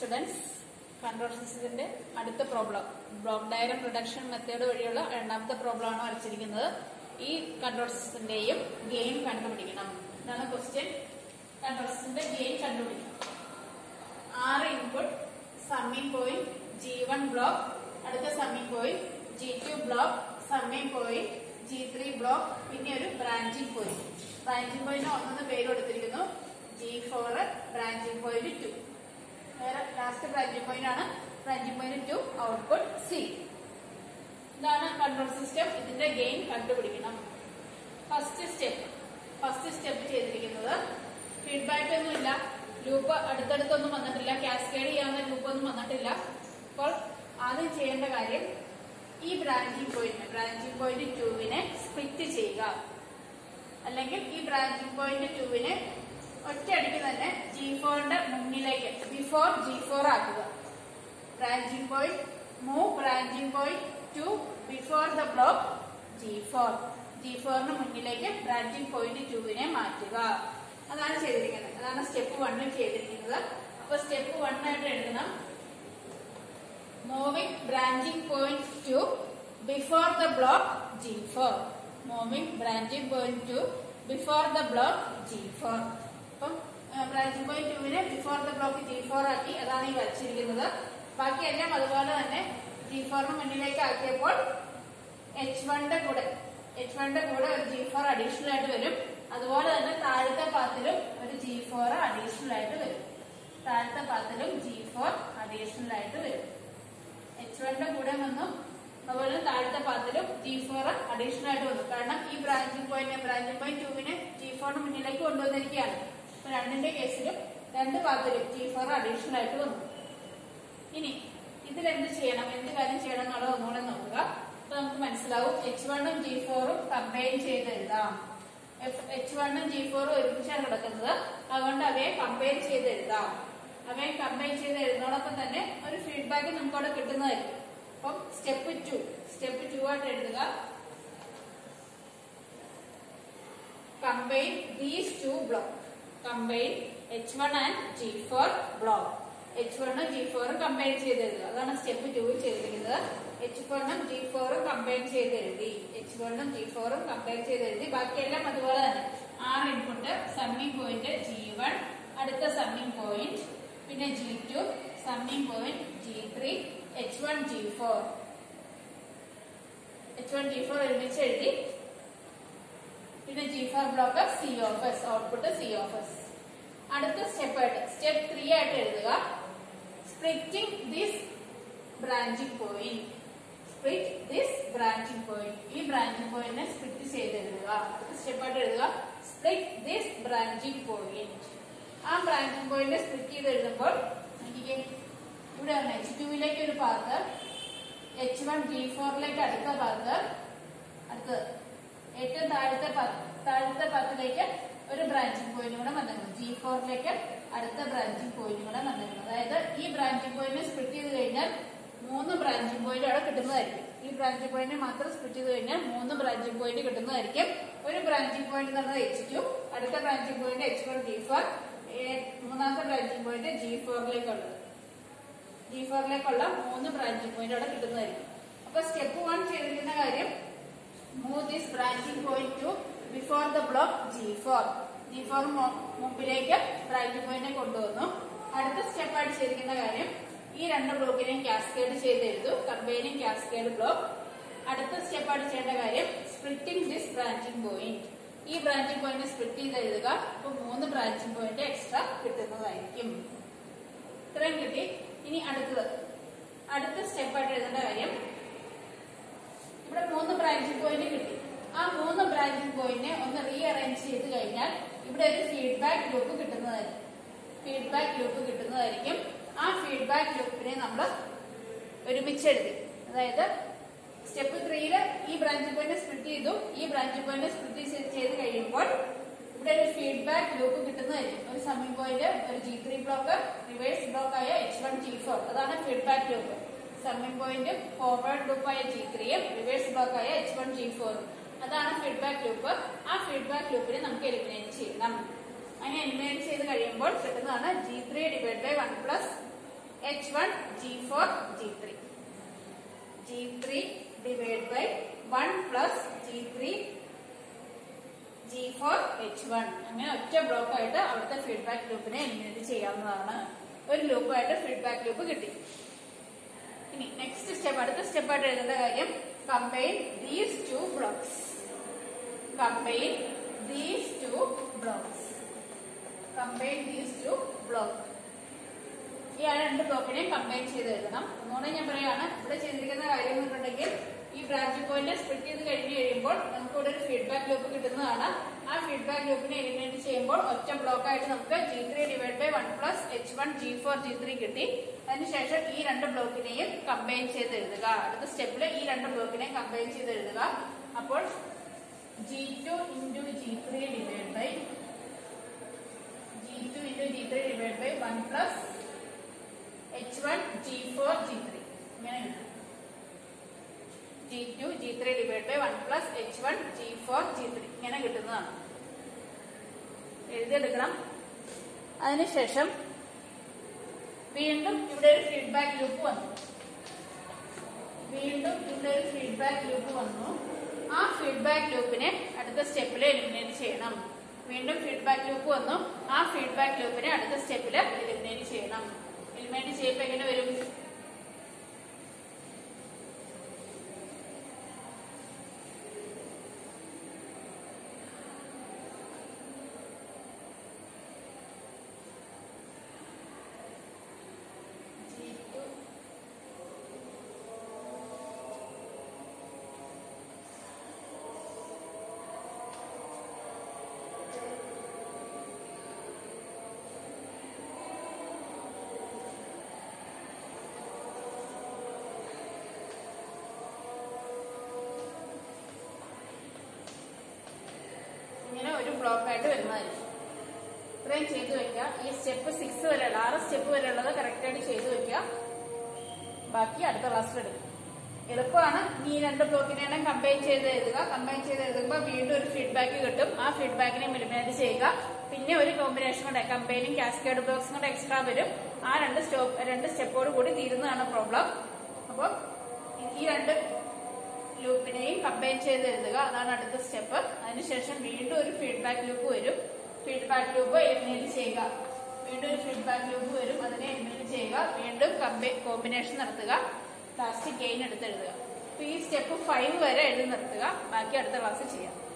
students control സിസ്റ്റത്തിന്റെ അടുത്ത problem block diagram reduction method വഴിയുള്ള രണ്ടാമത്തെ പ്രോബ്ലം ആണ് വരച്ചിരിക്കുന്നത് ഈ കൺട്രോൾ സിസ്റ്റന്റെയും ഗെയിൻ കണ്ടുപിടിക്കണം ഇതാണ് ക്വസ്റ്റ്യൻ കൺട്രോൾ സിസ്റ്റത്തിന്റെ ഗെയിൻ കണ്ടുപിടിക്കണം ആറ് input summing point G one block അടുത്ത summing point G two block summing point G three block പിന്നെ ഒരു ബ്രാഞ്ചിങ് പോയിന്റ് ബ്രാഞ്ചിങ് പോയിന്റ് ഒന്നെന്ന് പേര് കൊടുത്തിരിക്കുന്നു G four branching point two വേറെ ലാസ്റ്റ് ബ്രാഞ്ചിങ് പോയിന്റ് ആണ് branching point two output C ഇതാണ് control system ഇതിന്റെ ഗെയിൻ കണ്ടുപിടിക്കണം ഫസ്റ്റ് സ്റ്റെപ്പ് ഫസ്റ്റ് സ്റ്റെപ്പ് ചെയ്തിരിക്കുന്നത് ഫീഡ്ബാക്ക് ഒന്നുമില്ല ലൂപ്പ് അടുത്തടുത്തൊന്നും വന്നിട്ടില്ല കാസ്കേഡ് ചെയ്യാവുന്ന ലൂപ്പ് ഒന്നും വന്നിട്ടില്ല അപ്പോൾ ആദ്യം ചെയ്യേണ്ട കാര്യം ഈ ബ്രാഞ്ചിങ് പോയിന്റ് ബ്രാഞ്ചിങ് പോയിന്റ് ടുവിനെ സ്പ്ലിറ്റ് ചെയ്യുക അല്ലെങ്കിൽ ഈ ബ്രാഞ്ചിങ് പോയിന്റ് ടുവിനെ ഒറ്റയടിക്ക് തന്നെ ജി ഫോറിന്റെ മുന്നിലേക്ക് ബിഫോർ ജി ഫോർ ആക്കുക branching point move branching point two before the block G four G ഫോറിന് മുന്നിലേക്ക് ബ്രാഞ്ചിങ് പോയിന്റ് ടുവിനെ മാറ്റുക അതാണ് ചെയ്തിരിക്കുന്നത് അതാണ് സ്റ്റെപ്പ് വണ്ണിൽ ചെയ്തിരിക്കുന്നത് അപ്പൊ സ്റ്റെപ്പ് വൺ ആയിട്ട് എഴുതണം moving branching point two before the block G four moving branching point two before the block G four അപ്പം ബ്രാഞ്ചിങ് പോയിന്റ് ടുവിനെ before the block G four ആക്കി അതാണ് ഈ വരച്ചിരിക്കുന്നത് ബാക്കിയെല്ലാം അതുപോലെ തന്നെ ജി ഫോറിന് മുന്നിലേക്ക് ആക്കിയപ്പോൾ എച്ച് വണ്ണിന്റെ കൂടെ എച്ച് വണ്ണിന്റെ കൂടെ ഒരു ജി ഫോർ അഡീഷണൽ ആയിട്ട് വരും അതുപോലെ തന്നെ താഴത്തെ പാത്തിലും ഒരു ജി ഫോർ അഡീഷണൽ ആയിട്ട് വരും താഴത്തെ പാത്തിലും ജി ഫോർ അഡീഷണൽ ആയിട്ട് വരും എച്ച് വണ്ണിന്റെ കൂടെ വന്നു അതുപോലെ താഴത്തെ പാത്തിലും ജി ഫോർ അഡീഷണൽ ആയിട്ട് വന്നു കാരണം ഈ ബ്രാഞ്ചിങ് പോയിന്റ് ബ്രാഞ്ചിങ് പോയിന്റ് ടൂവിനെ ജി ഫോറിന് മുന്നിലേക്ക് കൊണ്ടുവന്നിരിക്കുകയാണ് അപ്പൊ രണ്ടിന്റെ കേസിലും രണ്ട് പാത്തിലും ജി ഫോർ അഡീഷണൽ ആയിട്ട് വന്നു ഇനി ഇതിൽ എന്ത് ചെയ്യണം എന്ത് കാര്യം ചെയ്യണം എന്നുള്ളത് ഒന്നുകൂടെ നോക്കുക അപ്പൊ നമുക്ക് മനസ്സിലാവും എച്ച് വണ്ണും ജി ഫോറും കമ്പൈൻ ചെയ്ത് എഴുതാം എച്ച് വണ്ണും ജി ഫോറും ഒരുമിച്ചാണ് കിടക്കുന്നത് അതുകൊണ്ട് അവയെ കമ്പൈൻ ചെയ്ത് എഴുതാം അവയെ കമ്പൈൻ ചെയ്ത് എഴുതുന്നതോടൊപ്പം തന്നെ ഒരു ഫീഡ്ബാക്ക് നമുക്ക് അവിടെ കിട്ടുന്നതായിരിക്കും അപ്പം സ്റ്റെപ്പ് ടു സ്റ്റെപ്പ് ടു ആയിട്ട് എഴുതുക combine these two block combine H one and G four block H വണ്ണും ജി ഫോറും കമ്പൈൻ ചെയ്ത് എഴുതുക അതാണ് സ്റ്റെപ്പ് ടൂവിൽ ചെയ്തിരിക്കുന്നത് എച്ച് വണ്ണും ജി ഫോറും കമ്പൈൻ ചെയ്ത് എഴുതി എച്ച് വണ്ണും ജി ഫോറും കമ്പൈൻ ചെയ്ത് എഴുതി ബാക്കിയെല്ലാം അതുപോലെ തന്നെ ആറ് input summing point G one അടുത്ത സമ്മിങ് പോയിന്റ് പിന്നെ G two summing point G three H one G four H one G four ഒരുമിച്ച് എഴുതി പിന്നെ G four block C of S output C of S അടുത്ത step ആയിട്ട് step three ആയിട്ട് എഴുതുക splitting this branching point split this branching point ഈ branching point split ചെയ്ത് എഴുതുക അടുത്ത സ്റ്റെപ്പ് ആയിട്ട് എഴുതുക സ്പ്ലിറ്റ് ദിസ് ബ്രാഞ്ചിങ് പോയിന്റ് ആ ബ്രാഞ്ചിങ് പോയിന്റ് സ്പ്ലിറ്റ് ചെയ്ത് എഴുതുമ്പോൾ എനിക്ക് ഇവിടെ എച്ച് ടുവിലേക്ക് ഒരു പാത്ത് എച്ച് വൺ ജി ഫോറിലേക്ക് അടുത്ത പാത്ത് അടുത്ത് ഏറ്റവും താഴത്തെ താഴത്തെ പാത്തിലേക്ക് ഒരു ബ്രാഞ്ചിങ് പോയിന്റ് കൂടെ വന്നിരുന്നു ജി ഫോറിലേക്ക് അടുത്ത ബ്രാഞ്ചിങ് പോയിന്റ് കൂടെ വന്നിരുന്നു അതായത് ഈ ബ്രാഞ്ചിങ് പോയിന്റ് സ്പ്ലിറ്റ് ചെയ്ത് കഴിഞ്ഞാൽ മൂന്ന് ബ്രാഞ്ചിങ് പോയിന്റ് അവിടെ കിട്ടുന്നതായിരിക്കും ഈ ബ്രാഞ്ചിങ് പോയിന്റ് മാത്രം സ്പ്ലിറ്റ് ചെയ്ത് കഴിഞ്ഞാൽ മൂന്ന് ബ്രാഞ്ചിങ് പോയിന്റ് കിട്ടുന്നതായിരിക്കും ഒരു ബ്രാഞ്ചിങ് പോയിന്റ് എന്ന് പറഞ്ഞത് എച്ച് ടു അടുത്ത branching point H one G four മൂന്നാമത്തെ ബ്രാഞ്ചിങ് പോയിന്റ് ജി ഫോറിലേക്കുള്ളത് ജി ഫോറിലേക്കുള്ള മൂന്ന് ബ്രാഞ്ചിങ് പോയിന്റ് അവിടെ കിട്ടുന്നതായിരിക്കും അപ്പൊ സ്റ്റെപ്പ് വൺ ചെയ്തിരിക്കുന്ന കാര്യം move this branching point two before the block G four G four മുമ്പിലേക്ക് ബ്രാഞ്ചിങ് പോയിന്റിനെ കൊണ്ടുവന്നു അടുത്ത സ്റ്റെപ്പ് ആയിട്ട് ചെയ്തിരിക്കുന്ന കാര്യം ഈ രണ്ട് ബ്ലോക്കിനെയും കാസ്കേഡ് ചെയ്ത് എഴുതു കമ്പൈനിങ് കാസ്കേഡ് ബ്ലോക്ക് അടുത്ത സ്റ്റെപ്പ് ആയിട്ട് ചെയ്യേണ്ട കാര്യം സ്പ്ലിറ്റിംഗ് ദിസ് ബ്രാഞ്ചിങ് പോയിന്റ് ഈ ബ്രാഞ്ചിങ് പോയിന്റ് സ്പ്ലിറ്റ് ചെയ്ത് എഴുതുക അപ്പൊ മൂന്ന് ബ്രാഞ്ചിങ് പോയിന്റ് എക്സ്ട്രാ കിട്ടുന്നതായിരിക്കും ഇത്രയും കിട്ടി ഇനി അടുത്തത് അടുത്ത സ്റ്റെപ്പ് ആയിട്ട് എഴുതേണ്ട കാര്യം ഇവിടെ മൂന്ന് ബ്രാഞ്ചിങ് പോയിന്റ് കിട്ടി ആ മൂന്ന് ബ്രാഞ്ചിങ് പോയിന്റിനെ ഒന്ന് റീ അറേഞ്ച് ചെയ്ത് കഴിഞ്ഞാൽ ഇവിടെ ഒരു ഫീഡ്ബാക്ക് ലൂപ്പ് കിട്ടുന്നതായിരിക്കും ഫീഡ്ബാക്ക് ലൂപ്പ് കിട്ടുന്നതായിരിക്കും ആ ഫീഡ്ബാക്ക് ലൂപ്പിനെ നമ്മൾ ഒരുമിച്ച് എഴുതി അതായത് സ്റ്റെപ്പ് ത്രീയില് ഈ ബ്രാഞ്ചിങ് പോയിന്റ് സ്പ്ലിറ്റ് ചെയ്തു ഈ ബ്രാഞ്ചിങ് പോയിന്റ് സ്പ്ലിറ്റ് ചെയ്ത് കഴിയുമ്പോൾ ഇവിടെ ഒരു ഫീഡ്ബാക്ക് ലൂപ്പ് കിട്ടുന്നതായിരിക്കും ഒരു സമ്മിങ് പോയിന്റ് ഒരു G three block reverse block ആയ എച്ച് വൺ ജി ഫോർ അതാണ് feedback loop summing point forward loop ആയ ജി ത്രീയും റിവേഴ്സ് ബ്ലോക്ക് ആയ എച്ച് വൺ ജി ഫോറും അതാണ് ഫീഡ്ബാക്ക് ലൂപ്പ് ആ ഫീഡ്ബാക്ക് ലൂപ്പിനെ നമുക്ക് എലിമിനേറ്റ് ചെയ്യണം അങ്ങനെ എലിമിനേറ്റ് ചെയ്ത് കഴിയുമ്പോൾ കിട്ടുന്നതാണ് G three divide by one plus H one G four G three G three divide by one plus G three G four H one അങ്ങനെ ഒറ്റ ബ്ലോക്ക് ആയിട്ട് അവിടുത്തെ ഫീഡ്ബാക്ക് ലൂപ്പിനെ എലിമിനേറ്റ് ചെയ്യാവുന്നതാണ് ഒരു ലൂപ്പായിട്ട് ഫീഡ്ബാക്ക് ലൂപ്പ് കിട്ടി ഇനി നെക്സ്റ്റ് സ്റ്റെപ്പ് അടുത്ത step ആയിട്ട് എഴുതേണ്ട കാര്യം combine these two blocks combine these two blocks combine these two block ഈ ആ രണ്ട് ബ്ലോക്കിനെ കമ്പൈൻ ചെയ്ത് എഴുതണം ഒന്നുകൂടെ ഞാൻ പറയാണ് ഇവിടെ ചെയ്തിരിക്കുന്ന കാര്യം എന്ന് പറഞ്ഞിട്ടുണ്ടെങ്കിൽ ഈ ബ്രാഞ്ച് പോയിന്റ് സ്പ്ലിറ്റ് ചെയ്ത് കഴിഞ്ഞ് കഴിയുമ്പോൾ നമുക്ക് ഇവിടെ ഒരു ഫീഡ്ബാക്ക് ലൂപ്പ് കിട്ടുന്നതാണ് ആ ഫീഡ്ബാക്ക് ലൂപ്പിനെ എലിമിനേറ്റ് ചെയ്യുമ്പോൾ ഒറ്റ ബ്ലോക്ക് ആയിട്ട് നമുക്ക് G three divide by one plus H one G four G three കിട്ടി അതിനുശേഷം ഈ രണ്ട് ബ്ലോക്കിനെയും കമ്പൈൻ ചെയ്ത് എഴുതുക അടുത്ത സ്റ്റെപ്പിൽ ഈ രണ്ട് ബ്ലോക്കിനെയും കമ്പൈൻ ചെയ്ത് എഴുതുക അപ്പോൾ G two into G three divide by G two into G three divide by one plus H one G four G three ഇങ്ങനെ കിട്ടും G two G three divide by one plus H one G four G three ഇങ്ങനെ കിട്ടുന്നതാണ് എഴുതിയെടുക്കണം അതിനുശേഷം വീണ്ടും ഇവിടെ ഒരു feedback loop വന്നു വീണ്ടും ഇവിടെ ഒരു ഫീഡ്ബാക്ക് ലൂപ്പ് വന്നു ആ ഫീഡ്ബാക്ക് ലൂപ്പിനെ അടുത്ത സ്റ്റെപ്പിൽ എലിമിനേറ്റ് ചെയ്യണം വീണ്ടും ഫീഡ്ബാക്ക് ലൂപ്പ് വന്നു ആ ഫീഡ്ബാക്ക് ലൂപ്പിനെ അടുത്ത സ്റ്റെപ്പിൽ എലിമിനേറ്റ് ചെയ്യണം എലിമിനേറ്റ് ചെയ്യുമ്പോൾ എങ്ങനെ വരും G2 ഇങ്ങനെ ഒരു ബ്ലോക്ക് ആയിട്ട് വരുന്നതായിരിക്കും ഇത്രയും ചെയ്തു വെക്കുക ഈ സ്റ്റെപ്പ് സിക്സ് വരെയുള്ള ആറ് സ്റ്റെപ്പ് വരെയുള്ളത് കറക്റ്റ് ആയിട്ട് ചെയ്തു വെക്കുക ബാക്കി അടുത്ത ക്ലാസ്സിൽ എടുക്കും എളുപ്പമാണ് ഈ രണ്ട് ബ്ലോക്കിനെ കമ്പൈൻ ചെയ്ത് എഴുതുക കമ്പൈൻ ചെയ്ത് എഴുതുമ്പോൾ വീണ്ടും ഒരു ഫീഡ്ബാക്ക് കിട്ടും ആ ഫീഡ്ബാക്കിനെ എലിമിനേറ്റ് ചെയ്യുക പിന്നെ ഒരു കോമ്പിനേഷൻ കൂടെ കമ്പൈനിങ് കാസ്കേഡ് ബ്ലോക്സും കൂടെ എക്സ്ട്രാ വരും ആ രണ്ട് സ്റ്റോപ്പ് രണ്ട് സ്റ്റെപ്പോട് കൂടി തീരുന്നതാണ് പ്രോബ്ലം അപ്പോൾ ഈ രണ്ട് ലൂപ്പിനെയും കമ്പൈൻ ചെയ്ത് എഴുതുക അതാണ് അടുത്ത സ്റ്റെപ്പ് അതിനുശേഷം വീണ്ടും ഒരു ഫീഡ്ബാക്ക് ലൂപ്പ് വരും ഫീഡ്ബാക്ക് ലൂപ്പ് എലിമിനേറ്റ് ചെയ്യുക വീണ്ടും ഒരു ഫീഡ്ബാക്ക് ലൂപ്പ് വരും അതിനെ എലിമിനേറ്റ് ചെയ്യുക വീണ്ടും കോമ്പിനേഷൻ നടത്തുക ലാസ്റ്റ് ഗെയിൻ എടുത്ത് എഴുതുക അപ്പൊ ഈ സ്റ്റെപ്പ് ഫൈവ് വരെ എഴുതി നിർത്തുക ബാക്കി അടുത്ത ക്ലാസ്സിൽ ചെയ്യാം